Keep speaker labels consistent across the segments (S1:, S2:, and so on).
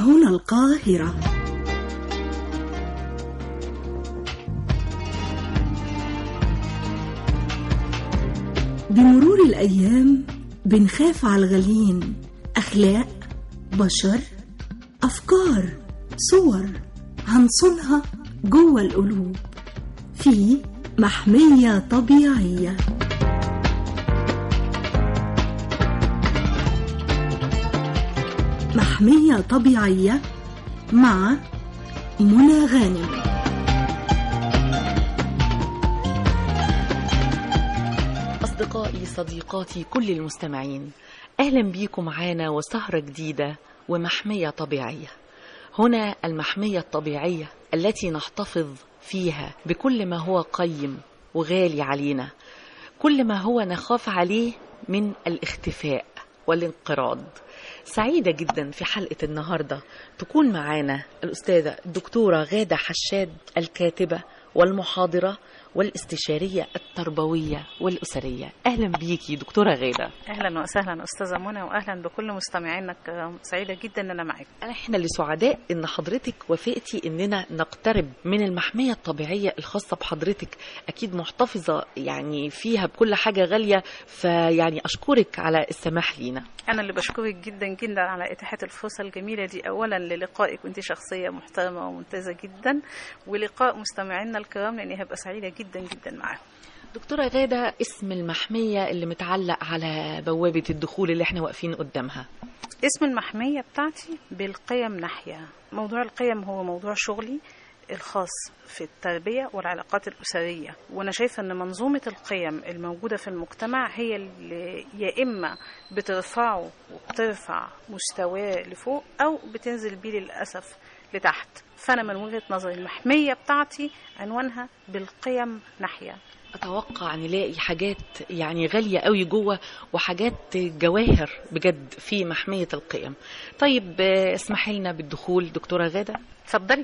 S1: هنا القاهرة بمرور الأيام بنخاف على الغاليين أخلاق بشر أفكار صور هنصونها جوه القلوب في محمية طبيعية محمية طبيعية مع منى غانم
S2: أصدقائي صديقاتي كل المستمعين أهلا بيكم معانا وسهرة جديدة ومحمية طبيعية هنا المحمية الطبيعية التي نحتفظ فيها بكل ما هو قيم وغالي علينا كل ما هو نخاف عليه من الاختفاء والانقراض سعيدة جدا في حلقة النهاردة تكون معانا الأستاذة الدكتورة غادة حشاد الكاتبة والمحاضرة والاستشارية التربوية والأسرية أهلا بيكي دكتورة غادة
S3: اهلا وسهلا استاذه منى واهلا بكل مستمعينك سعيده جدا ان انا معاك
S2: احنا اللي سعداء ان حضرتك وافقتي اننا نقترب من المحمية الطبيعية الخاصة بحضرتك اكيد محتفظة يعني فيها بكل حاجة غالية فيعني اشكرك على السماح لينا
S3: انا اللي بشكرك جدا جدا على اتاحه الفرصه الجميله دي اولا للقائك وانت شخصيه محترمه وممتازه جدا ولقاء مستمعينا الكرام لاني هبقى سعيده جدا جدا معاهم
S2: دكتورة غادة اسم المحمية اللي متعلق على بوابة الدخول اللي احنا واقفين قدامها
S3: اسم المحميه بتاعتي بالقيم ناحيه موضوع القيم هو موضوع شغلي الخاص في التربية والعلاقات الأسرية وأنا شايفة أن منظومة القيم الموجودة في المجتمع هي اللي يا إما بترفعه وبترفع مستواه لفوق أو بتنزل بيه للأسف لتحت فأنا من وجهة نظري المحمية بتاعتي عنوانها بالقيم ناحية
S2: اتوقع نلاقي حاجات يعني غاليه قوي جوه وحاجات جواهر بجد في محميه القيم طيب آه، اسمحي لنا بالدخول دكتوره غاده
S3: اتفضلي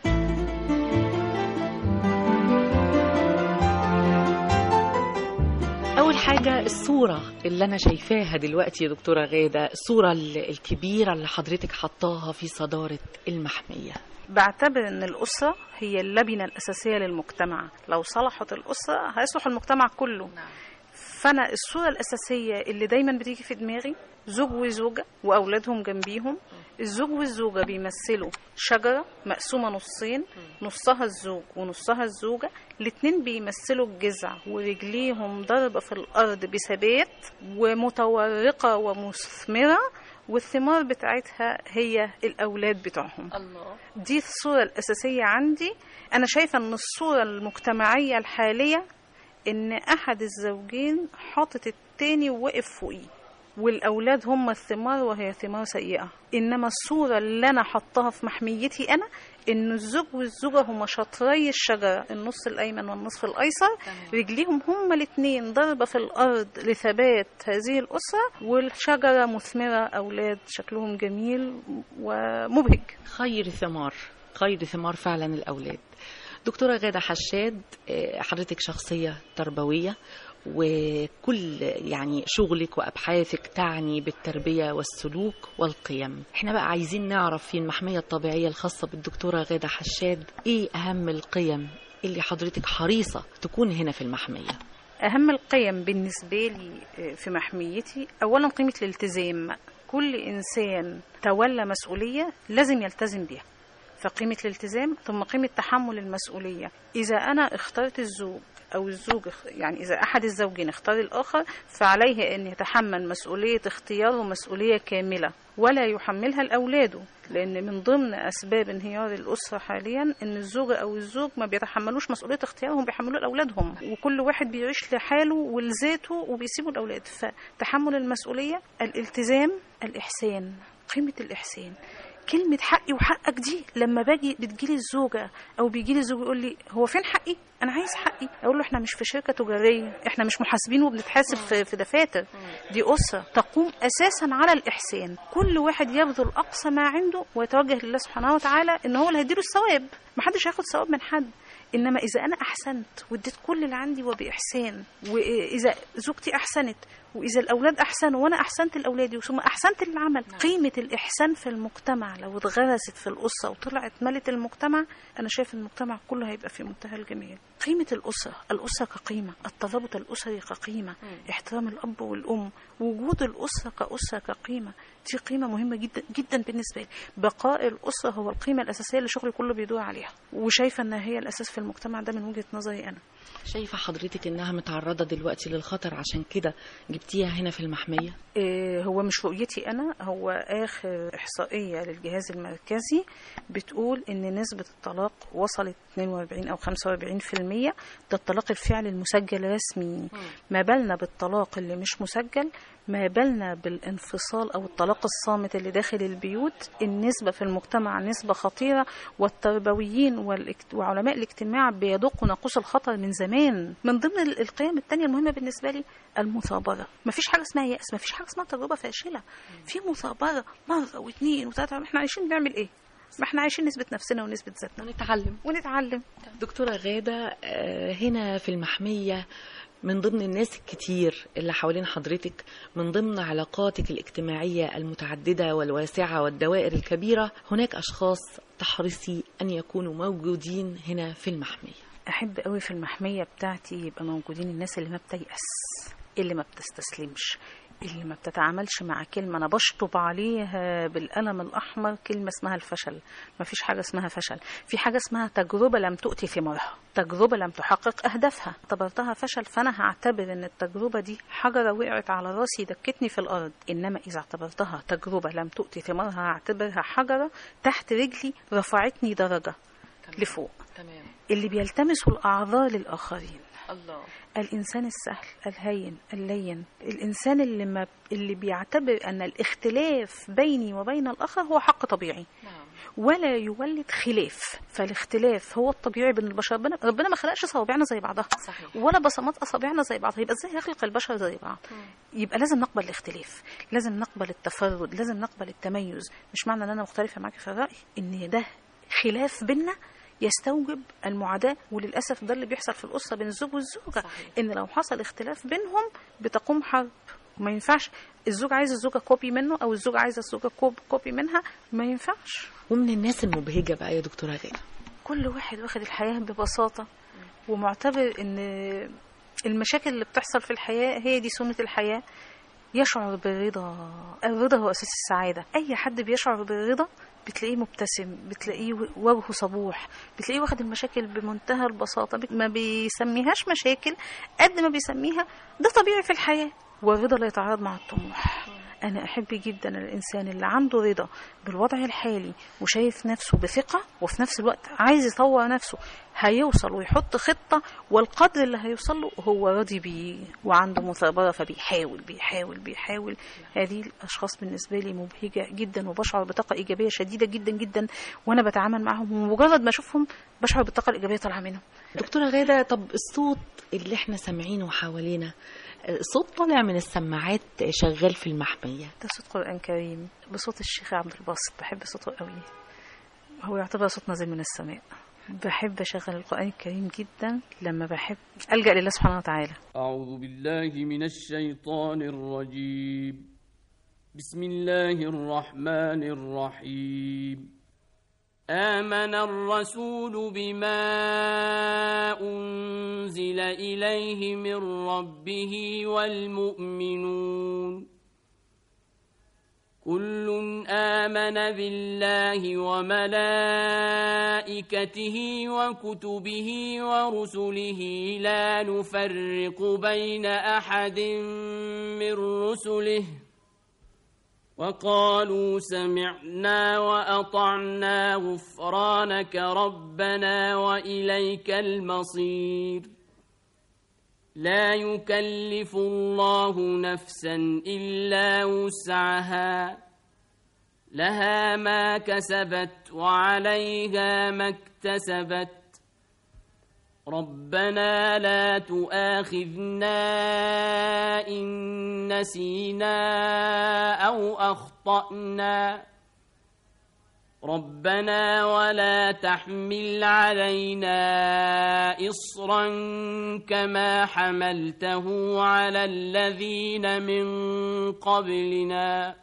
S2: اول حاجه الصوره اللي انا شايفاها دلوقتي يا دكتوره غاده الصوره ال- الكبيره اللي حضرتك حطاها في صداره المحميه
S3: بعتبر ان الاسره هي اللبنه الاساسيه للمجتمع لو صلحت الاسره هيصلح المجتمع كله فانا الصوره الاساسيه اللي دايما بتيجي في دماغي زوج وزوجه واولادهم جنبيهم الزوج والزوجه بيمثلوا شجره مقسومه نصين نصها الزوج ونصها الزوجه الاتنين بيمثلوا الجذع ورجليهم ضربه في الارض بثبات ومتورقه ومثمره والثمار بتاعتها هي الاولاد بتوعهم
S2: الله
S3: دي الصورة الأساسية عندي أنا شايفة أن الصورة المجتمعية الحالية إن أحد الزوجين حاطط التاني ووقف فوقيه والأولاد هم الثمار وهي ثمار سيئة إنما الصورة اللي أنا حطها في محميتي أنا إن الزوج والزوجة هما شطري الشجرة النص الأيمن والنصف الأيسر رجليهم هما الاتنين ضربة في الأرض لثبات هذه الأسرة والشجرة مثمرة أولاد شكلهم جميل ومبهج
S2: خير ثمار خير ثمار فعلا الاولاد دكتوره غاده حشاد آه، حضرتك شخصيه تربويه وكل يعني شغلك وابحاثك تعني بالتربيه والسلوك والقيم احنا بقى عايزين نعرف في المحميه الطبيعيه الخاصه بالدكتوره غاده حشاد ايه اهم القيم اللي حضرتك حريصه تكون هنا في المحميه
S3: أهم القيم بالنسبة لي في محميتي أولا قيمة الالتزام كل إنسان تولى مسؤولية لازم يلتزم بيها فقيمة الالتزام ثم قيمة تحمل المسؤولية إذا أنا اخترت الزوج أو الزوج اخ- يعني إذا أحد الزوجين اختار الآخر فعليه أن يتحمل مسؤولية اختياره مسؤولية كاملة ولا يحملها لأولاده لأن من ضمن أسباب انهيار الأسرة حاليا أن الزوجة أو الزوج ما بيتحملوش مسؤولية اختيارهم بيحملوها لأولادهم وكل واحد بيعيش لحاله ولذاته وبيسيبوا الأولاد فتحمل المسؤولية الالتزام الإحسان قيمة الإحسان كلمة حقي وحقك دي لما باجي بتجيلي الزوجة أو بيجيلي الزوج يقول لي هو فين حقي؟ أنا عايز حقي أقول له إحنا مش في شركة تجارية إحنا مش محاسبين وبنتحاسب في, في دفاتر دي أسرة تقوم أساسا على الإحسان كل واحد يبذل أقصى ما عنده ويتوجه لله سبحانه وتعالى إن هو اللي هيديله الثواب محدش هياخد ثواب من حد انما اذا انا احسنت واديت كل اللي عندي وباحسان واذا زوجتي احسنت واذا الاولاد احسنوا وانا احسنت لاولادي ثم احسنت للعمل قيمه الاحسان في المجتمع لو اتغرست في الاسره وطلعت ملت المجتمع انا شايف المجتمع كله هيبقى في منتهى الجمال قيمه الاسره الاسره كقيمه الترابط الاسري كقيمه احترام الاب والام وجود الاسره كاسره كقيمه دي قيمه مهمه جدا جدا بالنسبه لي بقاء الاسره هو القيمه الاساسيه اللي شغلي كله بيدور عليها وشايفه ان هي الاساس في المجتمع ده من وجهه نظري انا
S2: شايفة حضرتك إنها متعرضة دلوقتي للخطر عشان كده جبتيها هنا في المحمية
S3: إيه هو مش رؤيتي أنا هو آخر إحصائية للجهاز المركزي بتقول إن نسبة الطلاق وصلت 42 أو 45% ده الطلاق الفعلي المسجل رسمي ما بالنا بالطلاق اللي مش مسجل ما بالنا بالانفصال أو الطلاق الصامت اللي داخل البيوت النسبة في المجتمع نسبة خطيرة والتربويين والاجت- وعلماء الاجتماع بيدقوا ناقوس الخطر من زمان من ضمن ال- القيم التانية المهمة بالنسبة لي المثابرة مفيش حاجة اسمها يأس مفيش حاجة اسمها تجربة فاشلة في مثابرة مرة واثنين وثلاثة احنا عايشين بنعمل ايه ما احنا عايشين نثبت نفسنا ونثبت ذاتنا
S2: ونتعلم
S3: ونتعلم
S2: دكتورة غادة آه، هنا في المحمية من ضمن الناس الكتير اللي حوالين حضرتك من ضمن علاقاتك الاجتماعية المتعددة والواسعة والدوائر الكبيرة هناك أشخاص تحرصي أن يكونوا موجودين هنا في المحمية
S3: احب قوي في المحميه بتاعتي يبقى موجودين الناس اللي ما بتيأس اللي ما بتستسلمش اللي ما بتتعاملش مع كلمة أنا بشطب عليها بالقلم الأحمر كلمة اسمها الفشل ما فيش حاجة اسمها فشل في حاجة اسمها تجربة لم تؤتي ثمارها تجربة لم تحقق أهدافها اعتبرتها فشل فأنا هعتبر إن التجربة دي حجرة وقعت على راسي دكتني في الأرض إنما إذا اعتبرتها تجربة لم تؤتي ثمارها هعتبرها حجرة تحت رجلي رفعتني درجة لفوق
S2: تمام
S3: اللي بيلتمسوا الأعذار للآخرين
S2: الله
S3: الإنسان السهل الهين اللين الإنسان اللي, ما اللي بيعتبر أن الاختلاف بيني وبين الآخر هو حق طبيعي
S2: نعم
S3: ولا يولد خلاف فالاختلاف هو الطبيعي بين البشر ربنا, ربنا ما خلقش صوابعنا زي بعضها
S2: صحيح
S3: ولا بصمات اصابعنا زي بعض يبقى ازاي يخلق البشر زي بعض يبقى لازم نقبل الاختلاف لازم نقبل التفرد لازم نقبل التميز مش معنى ان انا مختلفه معاك في الراي ان ده خلاف بينا يستوجب المعاداة وللأسف ده اللي بيحصل في الأسرة بين الزوج والزوجة
S2: صحيح.
S3: إن لو حصل اختلاف بينهم بتقوم حرب ما ينفعش الزوج عايز الزوجة كوبي منه أو الزوج عايز الزوجة كوب كوبي منها ما ينفعش
S2: ومن الناس المبهجة بقى يا دكتورة غادة
S3: كل واحد واخد الحياة ببساطة ومعتبر ان المشاكل اللي بتحصل في الحياة هي دي سنة الحياة يشعر بالرضا الرضا هو أساس السعادة أي حد بيشعر بالرضا بتلاقيه مبتسم بتلاقيه وجهه صبوح بتلاقيه واخد المشاكل بمنتهى البساطة ما بيسميهاش مشاكل قد ما بيسميها ده طبيعي في الحياة والرضا لا يتعارض مع الطموح أنا أحب جدا الإنسان اللي عنده رضا بالوضع الحالي وشايف نفسه بثقة وفي نفس الوقت عايز يطور نفسه هيوصل ويحط خطة والقدر اللي هيوصل له هو راضي بيه وعنده مثابرة فبيحاول بيحاول بيحاول هذه الأشخاص بالنسبة لي مبهجة جدا وبشعر بطاقة إيجابية شديدة جدا جدا وأنا بتعامل معهم ومجرد ما أشوفهم بشعر بالطاقة الإيجابية طالعة منهم
S2: دكتورة غادة طب الصوت اللي احنا سامعينه حوالينا صوت طالع من السماعات شغال في المحمية
S3: ده صوت قرآن كريم بصوت الشيخ عبد الباسط بحب صوته قوي هو يعتبر صوت نازل من السماء بحب أشغل القرآن الكريم جدا لما بحب ألجأ لله سبحانه وتعالى
S4: أعوذ بالله من الشيطان الرجيم بسم الله الرحمن الرحيم آمن الرسول بما أنزل إليه من ربه والمؤمنون كل آمن بالله وملائكته وكتبه ورسله لا نفرق بين أحد من رسله وقالوا سمعنا وأطعنا غفرانك ربنا وإليك المصير لا يكلف الله نفسا إلا وسعها لها ما كسبت وعليها ما اكتسبت ربنا لا تؤاخذنا إن نسينا أو أخطأنا ربنا ولا تحمل علينا إصرا كما حملته على الذين من قبلنا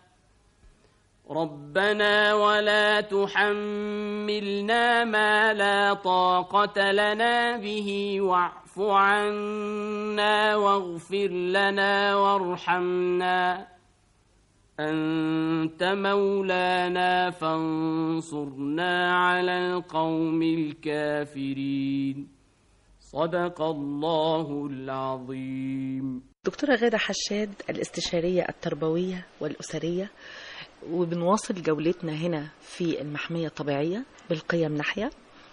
S4: ربنا ولا تحملنا ما لا طاقة لنا به واعف عنا واغفر لنا وارحمنا أنت مولانا فانصرنا على القوم الكافرين صدق الله العظيم
S2: دكتورة غادة حشاد الاستشارية التربوية والأسرية وبنواصل جولتنا هنا في المحمية الطبيعية بالقيم ناحية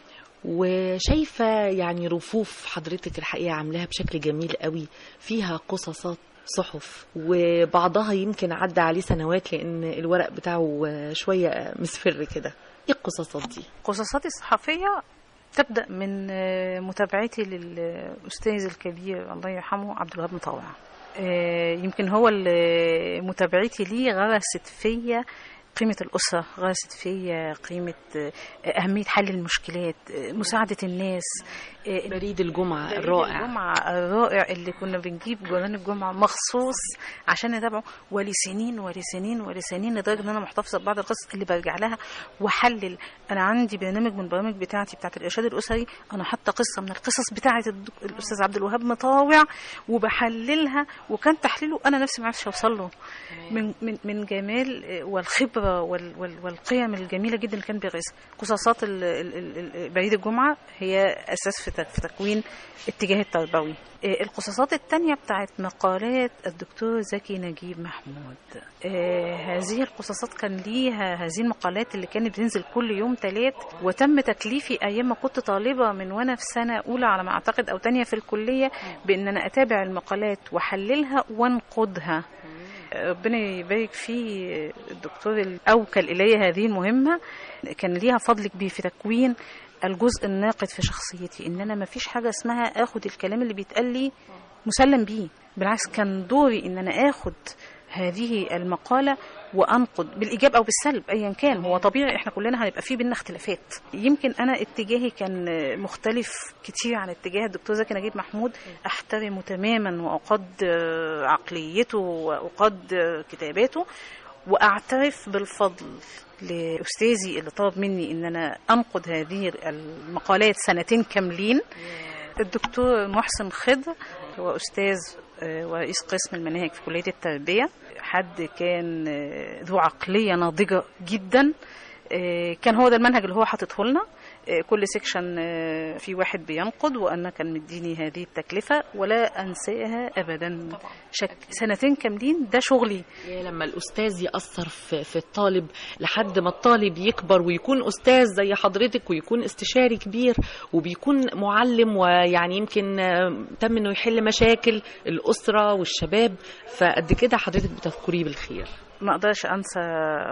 S2: وشايفة يعني رفوف حضرتك الحقيقة عاملاها بشكل جميل قوي فيها قصصات صحف وبعضها يمكن عدى عليه سنوات لأن الورق بتاعه شوية مصفر كده ايه القصصات دي؟
S3: قصصاتي الصحفية تبدأ من آه، متابعتي للأستاذ الكبير الله يرحمه عبد الوهاب مطاوع آه، يمكن هو اللي متابعتي ليه غرست فيا قيمة الأسرة غرست فيا قيمة آه، أهمية حل المشكلات آه، مساعدة الناس آه،
S2: بريد الجمعة
S3: بريد
S2: الرائع
S3: الجمعة الرائع اللي كنا بنجيب جولان الجمعة مخصوص عشان نتابعه ولسنين ولسنين ولسنين لدرجة ان انا محتفظة ببعض القصص اللي برجع لها واحلل انا عندي برنامج من البرامج بتاعتي بتاعت الارشاد الاسري انا حاطة قصة من القصص بتاعت الدك- الاستاذ عبد الوهاب مطاوع وبحللها وكان تحليله انا نفسي ما عرفتش اوصل له من من من جمال آه، والخبره وال وال والقيم الجميله جدا اللي كان بيغرسها قصاصات ال- ال- ال- ال- بريد الجمعه هي اساس في تك- في تكوين اتجاه التربوي آه، القصاصات التانية بتاعت مقالات الدكتور زكي نجيب محمود آه، هذه القصاصات كان ليها هذه المقالات اللي كانت بتنزل كل يوم تلات وتم تكليفي ايام ما كنت طالبه من وانا في سنه اولى على ما اعتقد او تانية في الكليه بان انا اتابع المقالات واحللها وانقدها ربنا يبارك فيه الدكتور اللي أوكل إلي هذه المهمة كان ليها فضل كبير في تكوين الجزء الناقد في شخصيتي إن أنا ما فيش حاجة اسمها آخد الكلام اللي بيتقال لي مسلم بيه بالعكس كان دوري إن أنا آخد هذه المقالة وأنقد بالإيجاب أو بالسلب أيا كان هو طبيعي إحنا كلنا هنبقى فيه بينا اختلافات يمكن أنا اتجاهي كان مختلف كتير عن اتجاه الدكتور زكي نجيب محمود أحترمه تماما وأقدر عقليته وأقدر كتاباته وأعترف بالفضل لأستاذي اللي طلب مني إن أنا أنقد هذه المقالات سنتين كاملين الدكتور محسن خضر هو أستاذ آه، ورئيس قسم المناهج في كلية التربية حد كان آه، ذو عقلية ناضجة جدا آه، كان هو ده المنهج اللي هو حاططه لنا آه، كل سيكشن آه، في واحد بينقد وانا كان مديني هذه التكلفه ولا انساها ابدا شك سنتين كاملين ده شغلي
S2: يا لما الأستاذ يأثر في, في الطالب لحد ما الطالب يكبر ويكون أستاذ زي حضرتك ويكون استشاري كبير وبيكون معلم ويعني يمكن آه، تم إنه يحل مشاكل الأسرة والشباب فقد كده حضرتك بتذكريه بالخير
S3: ما اقدرش انسى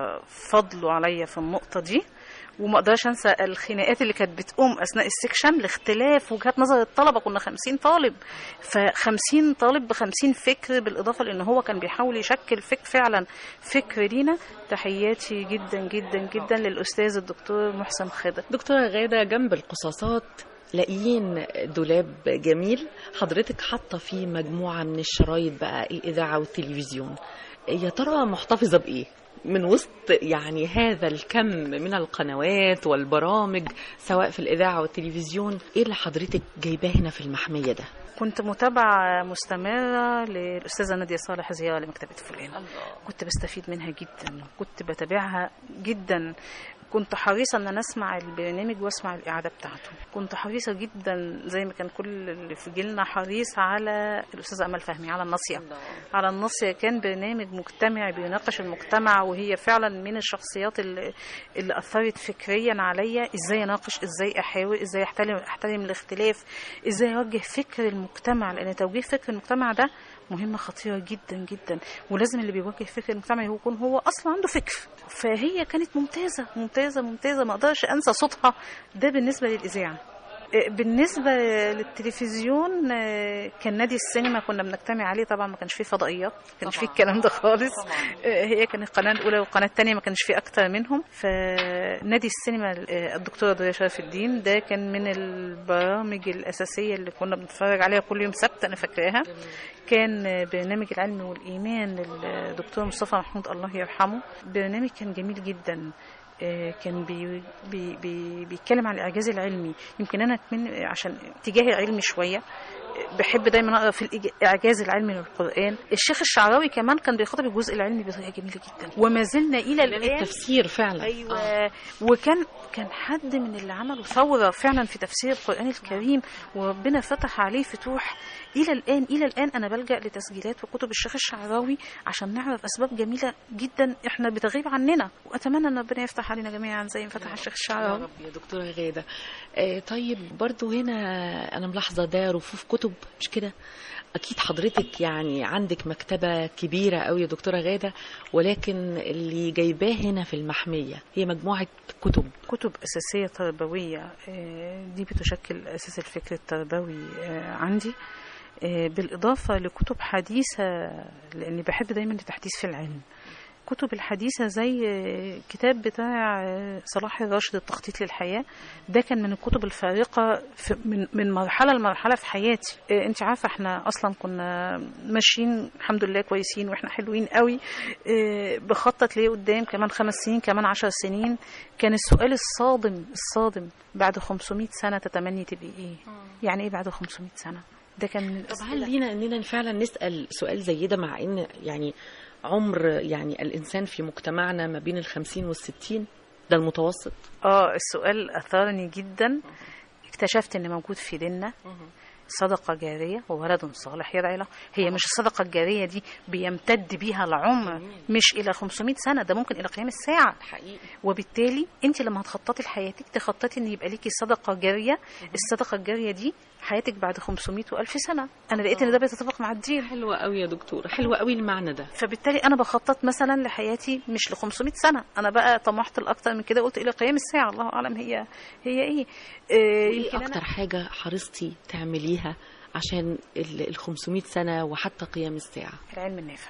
S3: فضله عليا في النقطه دي وما اقدرش انسى الخناقات اللي كانت بتقوم اثناء السكشن لاختلاف وجهات نظر الطلبه كنا 50 طالب ف 50 طالب ب 50 فكر بالاضافه لان هو كان بيحاول يشكل فك فعلا فكر لينا تحياتي جدا جدا جدا للاستاذ الدكتور محسن خضر
S2: دكتورة غادة جنب القصاصات لاقيين دولاب جميل حضرتك حاطة فيه مجموعة من الشرايط بقى الإذاعة والتلفزيون يا ترى محتفظة بإيه؟ من وسط يعني هذا الكم من القنوات والبرامج سواء في الإذاعة والتلفزيون إيه اللي حضرتك جايباه هنا في المحمية ده؟
S3: كنت متابعة مستمرة للأستاذة نادية صالح زيارة لمكتبة فلان كنت بستفيد منها جدا كنت بتابعها جدا كنت حريصة ان انا اسمع البرنامج واسمع الاعادة بتاعته كنت حريصة جدا زي ما كان كل اللي في جيلنا حريص على الاستاذة امل فهمي على الناصية على الناصية كان برنامج مجتمعي بيناقش المجتمع وهي فعلا من الشخصيات اللي, اللي اثرت فكريا عليا ازاي اناقش ازاي احاول ازاي احترم احترم الاختلاف ازاي اوجه فكر المجتمع لان توجيه فكر المجتمع ده مهمة خطيرة جدا جدا ولازم اللي بيوجه فكر المجتمع يكون هو أصلا عنده فكر فهي كانت ممتازة ممتازة ممتازة ما أقدرش أنسى صوتها ده بالنسبة للإذاعة آه، بالنسبة للتلفزيون آه، كان نادي السينما كنا بنجتمع عليه طبعا ما كانش فيه فضائيات ما كانش فيه
S2: طبعاً.
S3: الكلام ده خالص
S2: طبعاً.
S3: آه، هي كانت القناة الأولى والقناة الثانية ما كانش فيه أكتر منهم فنادي السينما آه، الدكتورة دنيا شرف الدين ده كان من البرامج الأساسية اللي كنا بنتفرج عليها كل يوم سبت أنا فاكراها كان آه، برنامج العلم والإيمان للدكتور مصطفى محمود الله يرحمه برنامج كان جميل جدا آه، كان بي بي بي بيتكلم عن الإعجاز العلمي يمكن أنا كمان عشان اتجاهي علمي شوية آه، بحب دايما اقرا في الإج- الاعجاز العلمي للقران الشيخ الشعراوي كمان كان بيخاطب الجزء العلمي بطريقه جميله جدا وما زلنا الى الان
S2: التفسير فعلا
S3: ايوه
S2: آه.
S3: آه. وكان كان حد من اللي عملوا ثوره فعلا في تفسير القران الكريم وربنا فتح عليه فتوح الى الان الى الان انا بلجا لتسجيلات وكتب الشيخ الشعراوي عشان نعرف اسباب جميله جدا احنا بتغيب عننا واتمنى ان ربنا يفتح علينا جميعا زي ما فتح الشيخ
S2: يا
S3: الشعراوي
S2: رب يا دكتورة غادة آه طيب برضو هنا أنا ملاحظة ده رفوف كتب مش كده أكيد حضرتك يعني عندك مكتبة كبيرة أوي يا دكتورة غادة ولكن اللي جايباه هنا في المحمية هي مجموعة كتب
S3: كتب أساسية تربوية آه، دي بتشكل أساس الفكر التربوي آه، عندي آه، بالإضافة لكتب حديثة لأني بحب دايما التحديث في العلم كتب الحديثة زي آه، كتاب بتاع آه، صلاح الراشد التخطيط للحياة ده كان من الكتب الفارقة في من, من مرحلة لمرحلة في حياتي آه، انت عارفة احنا اصلا كنا ماشيين الحمد لله كويسين واحنا حلوين قوي آه، بخطط ليه قدام كمان خمس سنين كمان عشر سنين كان السؤال الصادم الصادم بعد 500 سنة تتمني تبقي ايه يعني ايه بعد 500 سنة ده كان من
S2: طب هل
S3: الأسئلة.
S2: لينا اننا فعلا نسال سؤال زي ده مع ان يعني عمر يعني الانسان في مجتمعنا ما بين الخمسين والستين ده المتوسط
S3: اه السؤال اثارني جدا اكتشفت ان موجود في ديننا صدقة جارية وولد صالح يدعي له هي مش الصدقة الجارية دي بيمتد بيها العمر مش إلى 500 سنة ده ممكن إلى قيام الساعة
S2: حقيقي
S3: وبالتالي انت لما هتخططي لحياتك تخططي ان يبقى ليكي صدقه جاريه الصدقه الجاريه دي حياتك بعد 500 والف سنه انا لقيت ان ده بيتطابق مع الدين
S2: حلوة قوي يا دكتورة حلوة قوي المعنى ده
S3: فبالتالي انا بخطط مثلا لحياتي مش ل 500 سنه انا بقى طمحت لاكتر من كده قلت الى قيام الساعه الله اعلم هي هي ايه, آه
S2: ايه
S3: يمكن
S2: اكتر
S3: أنا
S2: حاجة حرصتي تعمليها عشان ال 500 سنة وحتى قيام الساعة
S3: العلم النافع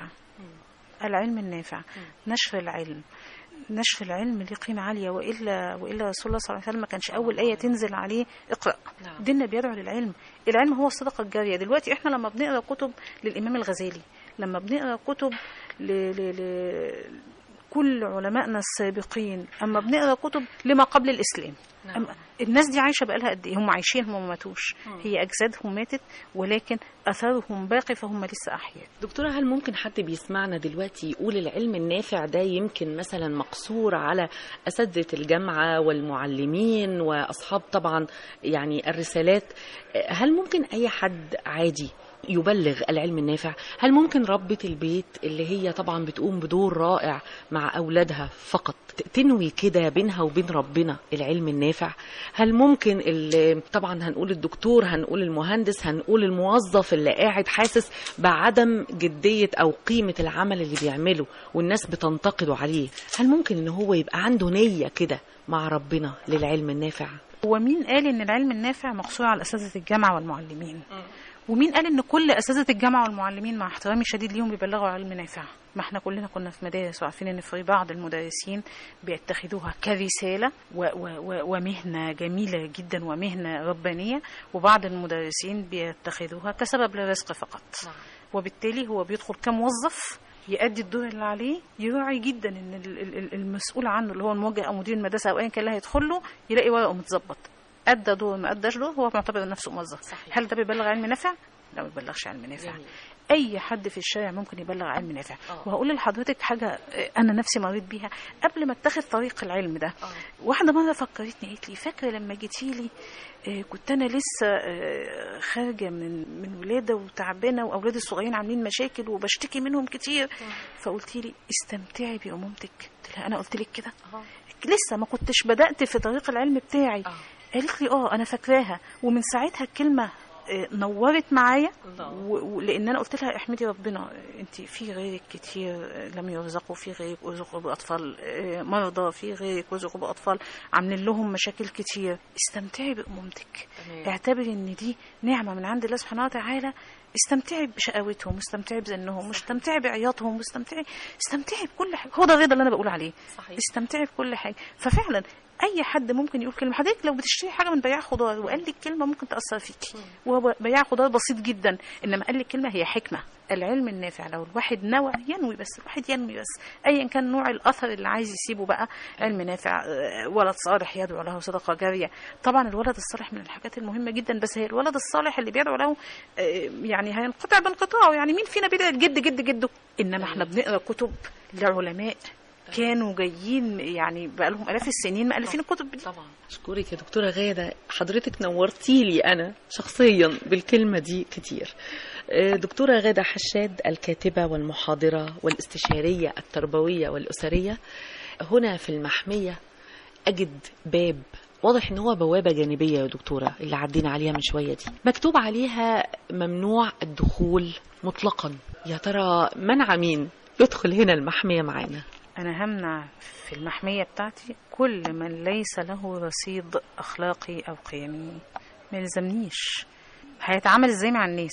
S3: العلم النافع نشر العلم نشر العلم ليه قيمة عالية وإلا وإلا رسول الله صلى الله عليه وسلم ما كانش أول آية تنزل عليه اقرأ
S2: نعم.
S3: ديننا بيدعو للعلم العلم هو الصدقة الجارية دلوقتي احنا لما بنقرأ كتب للإمام الغزالي لما بنقرأ كتب ل... ل... ل... كل علمائنا السابقين أما بنقرأ كتب لما قبل الإسلام
S2: نعم.
S3: أما الناس دي عايشة بقالها قد إيه هم عايشين هم ما ماتوش هي أجسادهم ماتت ولكن أثرهم باقي فهم لسه أحياء
S2: دكتورة هل ممكن حد بيسمعنا دلوقتي يقول العلم النافع ده يمكن مثلا مقصور على أساتذة الجامعة والمعلمين وأصحاب طبعا يعني الرسالات هل ممكن أي حد عادي يبلغ العلم النافع هل ممكن ربة البيت اللي هي طبعا بتقوم بدور رائع مع أولادها فقط تنوي كده بينها وبين ربنا العلم النافع هل ممكن ال- طبعا هنقول الدكتور هنقول المهندس هنقول الموظف اللي قاعد حاسس بعدم جدية أو قيمة العمل اللي بيعمله والناس بتنتقده عليه هل ممكن إن هو يبقى عنده نية كده مع ربنا للعلم النافع
S3: هو مين قال ان العلم النافع مقصور على اساتذه الجامعه والمعلمين ومين قال ان كل اساتذه الجامعه والمعلمين مع احترامي الشديد ليهم بيبلغوا علم نافع ما احنا كلنا كنا في مدارس وعارفين ان في بعض المدرسين بيتخذوها كرساله و و و ومهنه جميله جدا ومهنه ربانيه وبعض المدرسين بيتخذوها كسبب للرزق فقط وبالتالي هو بيدخل كموظف يأدي الدور اللي عليه يراعي جدا ان ال- ال- ال- المسؤول عنه اللي هو الموجه او مدير المدرسه او ايا كان اللي هيدخل له يلاقي ورقه متظبط ادى دور ما اداش دور هو معتبر نفسه موظف
S2: صحيح.
S3: هل ده بيبلغ علم نافع لا ما بيبلغش علم نافع
S2: جميل.
S3: اي حد في الشارع ممكن يبلغ علم نافع
S2: آه.
S3: وهقول لحضرتك حاجه آه، انا نفسي مريت بيها قبل ما اتخذ طريق العلم ده
S2: آه.
S3: واحده مره فكرتني قالت لي فاكره لما جيتي لي آه، كنت انا لسه آه، خارجه من من ولاده وتعبانه واولادي الصغيرين عاملين مشاكل وبشتكي منهم كتير فقلت لي استمتعي بامومتك قلت لها انا قلت لك كده لسه ما كنتش بدات في طريق العلم بتاعي
S2: آه.
S3: قالت لي اه انا فاكراها ومن ساعتها الكلمه آه، نورت معايا
S2: الله.
S3: و- و- لان انا قلت لها احمدي ربنا انت في غيرك كتير آه، لم يرزقوا في غيرك ارزقوا باطفال آه، مرضى في غيرك ارزقوا باطفال عاملين لهم مشاكل كتير استمتعي بامومتك
S2: تمام.
S3: اعتبري ان دي نعمه من عند الله سبحانه وتعالى استمتعي بشقاوتهم واستمتعي بزنهم واستمتعي بعياطهم واستمتعي استمتعي بكل حاجه هو ده الرضا اللي انا بقول عليه
S2: صحيح.
S3: استمتعي بكل حاجه ففعلا اي حد ممكن يقول كلمه حضرتك لو بتشتري حاجه من بياع خضار وقال لك كلمه ممكن تاثر فيكي وهو بياع خضار بسيط جدا انما قال لك كلمه هي حكمه العلم النافع لو الواحد نوى ينوي بس الواحد ينوي بس ايا كان نوع الاثر اللي عايز يسيبه بقى علم نافع آه، ولد صالح يدعو له صدقه جاريه طبعا الولد الصالح من الحاجات المهمه جدا بس هي الولد الصالح اللي بيدعو له آه، يعني هينقطع بانقطاعه يعني مين فينا بيدعي الجد جد جده انما احنا بنقرا كتب لعلماء كانوا جايين يعني بقى لهم الاف السنين مؤلفين الكتب دي
S2: طبعا اشكرك يا دكتوره غاده حضرتك نورتي لي انا شخصيا بالكلمه دي كتير آه، دكتوره غاده حشاد الكاتبه والمحاضره والاستشاريه التربويه والاسريه هنا في المحميه اجد باب واضح ان هو بوابه جانبيه يا دكتوره اللي عدينا عليها من شويه دي مكتوب عليها ممنوع الدخول مطلقا يا ترى منع مين يدخل هنا المحميه معانا
S3: انا همنع في المحميه بتاعتي كل من ليس له رصيد اخلاقي او قيمي ما يلزمنيش هيتعامل ازاي مع الناس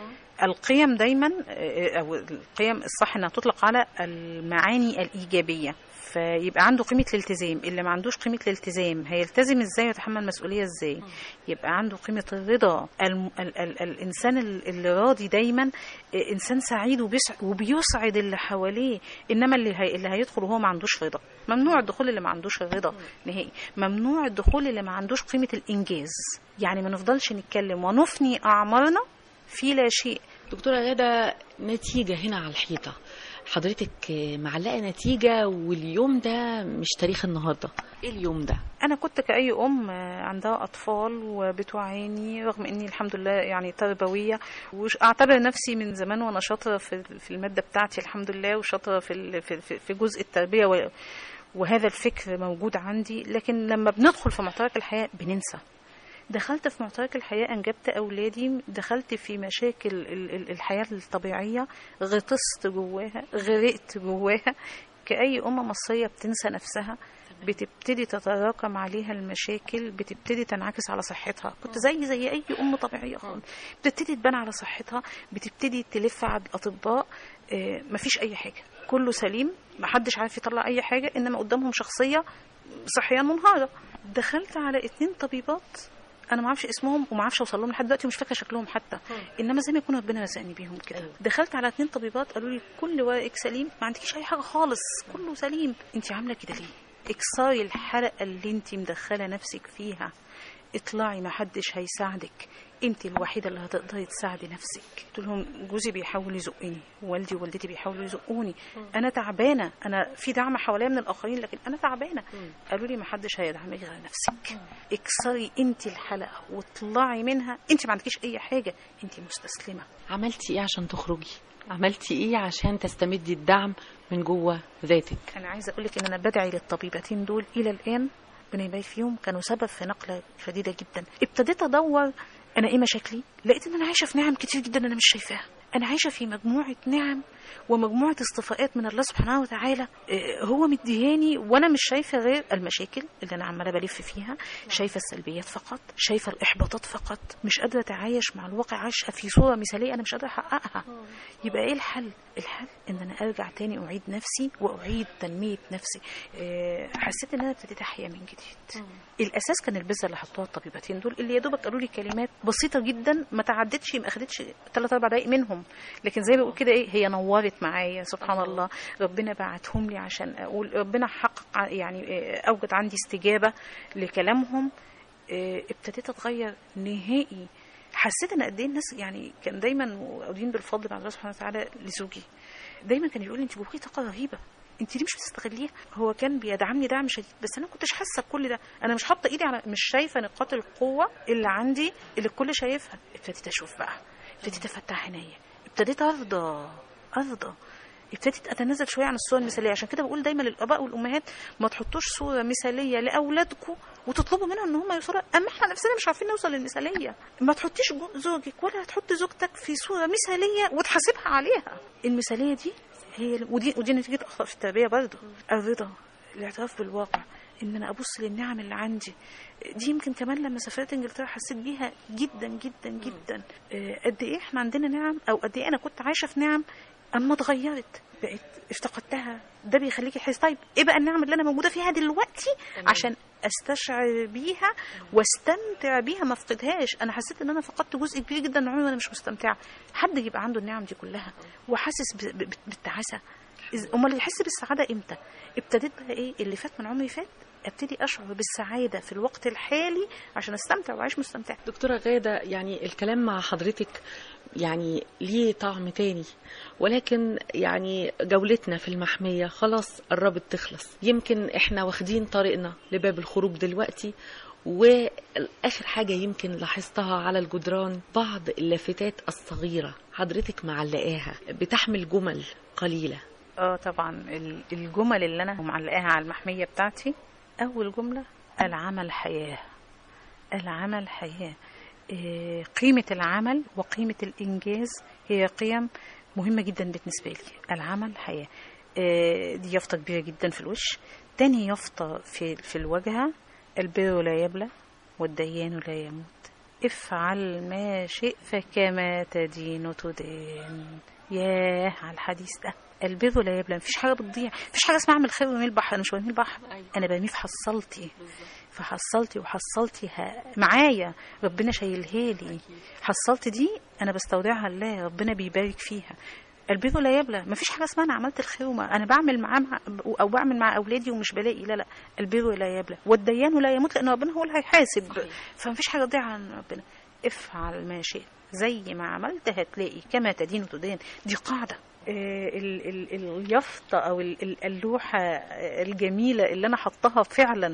S3: القيم دايما آه، او القيم الصح انها تطلق على المعاني الايجابيه فيبقى عنده قيمه الالتزام اللي ما عندوش قيمه الالتزام هيلتزم ازاي ويتحمل مسؤوليه ازاي يبقى عنده قيمه الرضا الم... ال... ال... الانسان ال- اللي راضي دايما آه، انسان سعيد وبيسع... وبيسعد اللي حواليه انما اللي هي... اللي هيدخل وهو ما عندوش رضا ممنوع الدخول اللي ما عندوش الرضا نهائي ممنوع الدخول اللي ما عندوش قيمه الانجاز يعني ما نفضلش نتكلم ونفني اعمارنا في لا شيء
S2: دكتورة غادة نتيجة هنا على الحيطة حضرتك معلقة نتيجة واليوم ده مش تاريخ النهاردة ايه اليوم ده
S3: انا كنت كاي ام آه، عندها اطفال وبتعاني رغم اني الحمد لله يعني تربويه واعتبر نفسي من زمان وانا شاطره في في الماده بتاعتي الحمد لله وشاطره في ال- في في- في جزء التربيه و- وهذا الفكر موجود عندي لكن لما بندخل في معترك الحياه بننسى دخلت في معترك الحياة أنجبت أولادي دخلت في مشاكل ال- ال- الحياة الطبيعية غطست جواها غرقت جواها كأي أم مصرية بتنسى نفسها بتبتدي تتراكم عليها المشاكل بتبتدي تنعكس على صحتها كنت زي زي أي أم طبيعية خالص بتبتدي تبان على صحتها بتبتدي تلف على الأطباء آه، مفيش أي حاجة كله سليم محدش عارف يطلع أي حاجة إنما قدامهم شخصية صحيا منهارة دخلت على اتنين طبيبات انا ما اعرفش اسمهم وما اعرفش اوصل لهم لحد دلوقتي ومش فاكره شكلهم حتى انما زي ما يكون ربنا رزقني بيهم كده
S2: أيوة.
S3: دخلت على اتنين طبيبات قالوا لي كل ورقك سليم ما عندكيش اي حاجه خالص كله سليم انت عامله كده ليه اكسري الحلقه اللي انت مدخله نفسك فيها اطلعي ما حدش هيساعدك انت الوحيده اللي هتقدري تساعدي نفسك قلت لهم جوزي بيحاول يزقني والدي ووالدتي بيحاولوا يزقوني انا تعبانه انا في دعم حواليا من الاخرين لكن انا تعبانه قالوا لي ما حدش هيدعمك غير نفسك اكسري انت الحلقه واطلعي منها انت ما عندكيش اي حاجه انت مستسلمه
S2: عملتي ايه عشان تخرجي عملتي ايه عشان تستمدي الدعم من جوه ذاتك
S3: انا عايزه اقول لك ان انا بدعي للطبيبتين دول الى الان ربنا يبارك فيهم كانوا سبب في نقله شديده جدا ابتديت ادور انا ايه مشاكلي لقيت ان انا عايشه في نعم كتير جدا انا مش شايفاها انا عايشه في مجموعه نعم ومجموعه استفاءات من الله سبحانه وتعالى آه، هو مديهاني وانا مش شايفه غير المشاكل اللي انا عماله بلف فيها شايفه السلبيات فقط شايفه الاحباطات فقط مش قادره اتعايش مع الواقع عايشه في صوره مثاليه انا مش قادره احققها يبقى ايه الحل الحل ان انا ارجع تاني اعيد نفسي واعيد تنميه نفسي آه، حسيت ان انا ابتديت احيا من جديد الاساس كان البذره اللي حطوها الطبيبتين دول اللي يا دوبك قالوا لي كلمات بسيطه جدا ما تعدتش ما اخدتش ثلاث اربع دقائق منهم لكن زي ما بقول كده ايه هي نورت معايا سبحان الله ربنا بعتهم لي عشان اقول ربنا حقق ع- يعني آه، اوجد عندي استجابه لكلامهم آه، ابتديت اتغير نهائي حسيت ان قد ايه الناس يعني كان دايما مؤودين بالفضل مع الله سبحانه وتعالى لزوجي دايما كان يقول لي انت جواكي طاقه رهيبه انت ليه مش بتستغليها هو كان بيدعمني دعم شديد بس انا ما كنتش حاسه بكل ده انا مش حاطه ايدي على مش شايفه نقاط القوه اللي عندي اللي الكل شايفها ابتديت اشوف بقى ابتديت افتح عينيا ابتديت ارضى ارضى ابتديت اتنازل شويه عن الصور المثاليه عشان كده بقول دايما للاباء والامهات ما تحطوش صوره مثاليه لاولادكم وتطلبوا منهم ان هم يوصلوا اما احنا نفسنا مش عارفين نوصل للمثاليه ما تحطيش جو- زوجك ولا تحطي زوجتك في صوره مثاليه وتحاسبها عليها المثاليه دي هي ودي ودي نتيجه اخطاء في التربيه برضه الرضا الاعتراف بالواقع ان انا ابص للنعم اللي عندي دي يمكن كمان لما سافرت انجلترا حسيت بيها جدا جدا جدا آه، قد ايه احنا عندنا نعم او قد ايه انا كنت عايشه في نعم اما اتغيرت بقيت افتقدتها ده بيخليكي تحس طيب ايه بقى النعم اللي انا موجوده فيها دلوقتي عشان استشعر بيها واستمتع بيها ما افقدهاش انا حسيت ان انا فقدت جزء كبير جدا من عمري وانا مش مستمتعه حد يبقى عنده النعم دي كلها وحاسس ب- ب- بالتعاسه إز- امال يحس بالسعاده امتى ابتديت بقى ايه اللي فات من عمري فات ابتدي اشعر بالسعاده في الوقت الحالي عشان استمتع واعيش مستمتع
S2: دكتورة غادة يعني الكلام مع حضرتك يعني ليه طعم تاني ولكن يعني جولتنا في المحمية خلاص قربت تخلص يمكن احنا واخدين طريقنا لباب الخروج دلوقتي واخر حاجة يمكن لاحظتها على الجدران بعض اللافتات الصغيرة حضرتك معلقاها بتحمل جمل قليلة
S3: اه طبعا ال- الجمل اللي انا معلقاها على المحميه بتاعتي اول جمله العمل حياه العمل حياه إيه، قيمه العمل وقيمه الانجاز هي قيم مهمه جدا بالنسبه لي العمل حياه إيه، دي يافطه كبيره جدا في الوش تاني يافطه في في الواجهه البر لا يبلى والديان لا يموت افعل ما شئت فكما تدين تدان ياه على الحديث ده البر لا يبلى مفيش حاجه بتضيع مفيش حاجه اسمها اعمل خير وارمي البحر انا مش برمي البحر انا برميه في حصلتي فحصلتي وحصلتي ها- معايا ربنا شايلها لي حصلتي دي انا بستودعها لله ربنا بيبارك فيها البر لا يبلى مفيش حاجه اسمها انا عملت الخير وما انا بعمل معاه مع او بعمل مع اولادي ومش بلاقي لا لا البر لا يبلى والديان لا يموت لان ربنا هو اللي هيحاسب فمفيش حاجه تضيع عن ربنا افعل ما شئت زي ما عملت هتلاقي كما تدين تدان دي قاعده آه، ال- ال- اليافطه او ال- ال- اللوحه آه، الجميله اللي انا حطها فعلا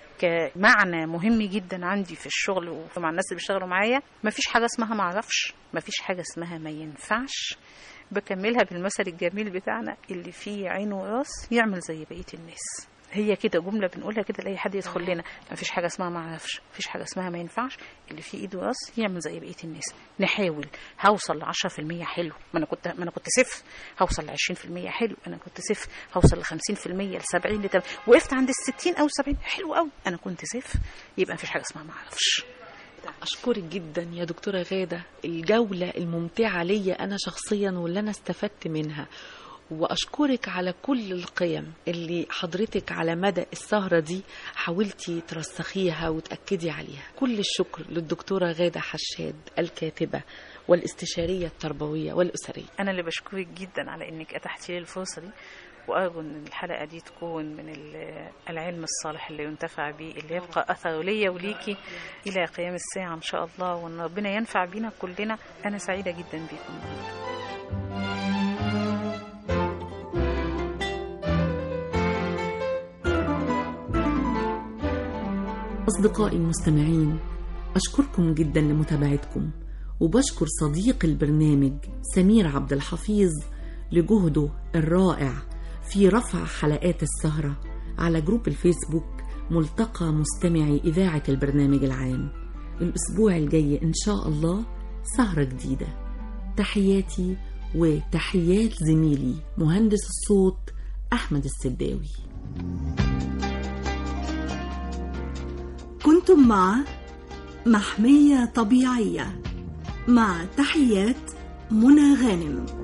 S3: كمعنى مهم جدا عندي في الشغل ومع الناس اللي بيشتغلوا معايا مفيش حاجه اسمها ما اعرفش مفيش حاجه اسمها ما ينفعش بكملها بالمثل الجميل بتاعنا اللي فيه عين وراس يعمل زي بقيه الناس هي كده جمله بنقولها كده لاي حد يدخل لنا مفيش حاجه اسمها ما اعرفش مفيش حاجه اسمها ما ينفعش اللي فيه ايد وراس يعمل زي بقيه الناس نحاول هوصل ل 10% حلو ما انا كنت ما انا كنت صفر هوصل ل 20% حلو انا كنت صفر هوصل ل 50% ل 70 ل 80 وقفت عند ال 60 او 70 حلو قوي انا كنت صفر يبقى مفيش حاجه اسمها ما اعرفش
S2: أشكرك جدا يا دكتورة غادة الجولة الممتعة ليا أنا شخصيا واللي أنا استفدت منها وأشكرك على كل القيم اللي حضرتك على مدى السهرة دي حاولتي ترسخيها وتأكدي عليها كل الشكر للدكتورة غادة حشاد الكاتبة والاستشارية التربوية والأسرية
S3: انا اللي بشكرك جدا على انك اتحتي لي الفرصه دي وارجو ان الحلقه دي تكون من ال- العلم الصالح اللي ينتفع به اللي يبقى اثره ليا وليكي الى قيام الساعه ان شاء الله وان ربنا ينفع بينا كلنا انا سعيده جدا بيكم
S1: أصدقائي المستمعين أشكركم جدا لمتابعتكم وبشكر صديق البرنامج سمير عبد الحفيظ لجهده الرائع في رفع حلقات السهرة على جروب الفيسبوك ملتقى مستمعي إذاعة البرنامج العام الأسبوع الجاي إن شاء الله سهرة جديدة تحياتي وتحيات زميلي مهندس الصوت أحمد السداوي كنتم مع محمية طبيعية مع تحيات منى غانم